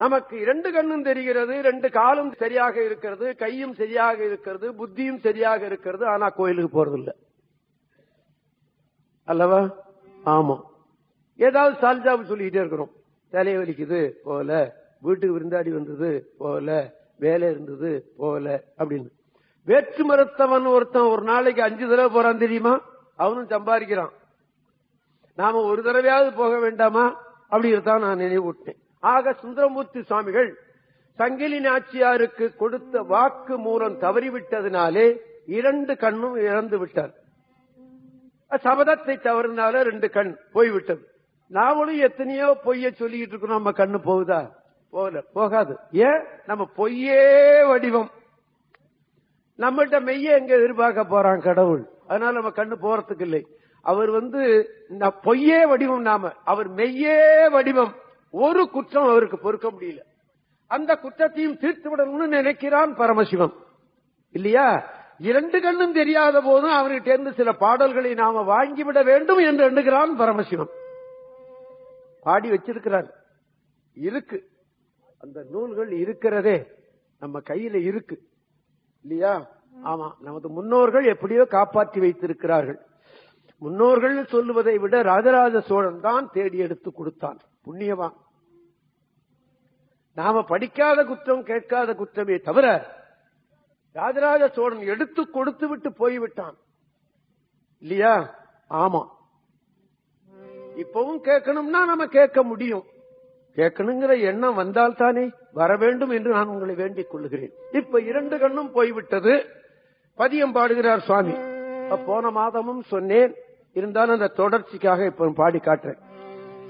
நமக்கு இரண்டு கண்ணும் தெரிகிறது ரெண்டு காலும் சரியாக இருக்கிறது கையும் சரியாக இருக்கிறது புத்தியும் சரியாக இருக்கிறது ஆனா கோயிலுக்கு போறது இல்ல அல்லவா ஆமா ஏதாவது சால்ஜாபு சொல்லிக்கிட்டே இருக்கிறோம் தலையை வலிக்குது போல வீட்டுக்கு விருந்தாடி வந்தது போல வேலை இருந்தது போல அப்படின்னு வேற்று மரத்தவன் ஒருத்தன் ஒரு நாளைக்கு அஞ்சு தடவை போறான் தெரியுமா அவனும் சம்பாதிக்கிறான் நாம ஒரு தடவையாவது போக வேண்டாமா அப்படிங்கிறதான் நான் நினைவூட்டேன் ஆக சுந்தரமூர்த்தி சுவாமிகள் சங்கிலி நாச்சியாருக்கு கொடுத்த வாக்கு மூலம் தவறிவிட்டதினாலே இரண்டு கண்ணும் இழந்து விட்டார் சபதத்தை தவறினால ரெண்டு கண் போய்விட்டது நாமளும் எத்தனையோ பொய்ய சொல்லிட்டு இருக்கோம் நம்ம கண்ணு போகுதா போகல போகாது ஏன் நம்ம பொய்யே வடிவம் நம்மகிட்ட மெய்ய எங்க எதிர்பார்க்க போறான் கடவுள் அதனால நம்ம கண்ணு போறதுக்கு இல்லை அவர் வந்து இந்த பொய்யே வடிவம் நாம அவர் மெய்யே வடிவம் ஒரு குற்றம் அவருக்கு பொறுக்க முடியல அந்த குற்றத்தையும் தீர்த்து விடணும்னு நினைக்கிறான் பரமசிவம் இல்லையா இரண்டு கண்ணும் தெரியாத போதும் அவர்கிட்ட இருந்து சில பாடல்களை நாம வாங்கிவிட வேண்டும் என்று எண்ணுகிறான் பரமசிவம் பாடி வச்சிருக்கிறார் இருக்கு அந்த நூல்கள் இருக்கிறதே நம்ம கையில இருக்கு இல்லையா ஆமா நமது முன்னோர்கள் எப்படியோ காப்பாற்றி வைத்திருக்கிறார்கள் முன்னோர்கள் சொல்லுவதை விட ராஜராஜ சோழன் தான் தேடி எடுத்து கொடுத்தான் புண்ணியவான் நாம படிக்காத குற்றம் கேட்காத குற்றமே தவிர ராஜராஜ சோழன் எடுத்து கொடுத்து விட்டு போய்விட்டான் இல்லையா ஆமா இப்பவும் கேட்கணும்னா நம்ம கேட்க முடியும் கேட்கணுங்கிற எண்ணம் வந்தால் தானே வர வேண்டும் என்று நான் உங்களை வேண்டிக் கொள்ளுகிறேன் இப்ப இரண்டு கண்ணும் போய்விட்டது பதியம் பாடுகிறார் சுவாமி போன மாதமும் சொன்னேன் இருந்தாலும் அந்த தொடர்ச்சிக்காக இப்ப பாடி காட்டுறேன்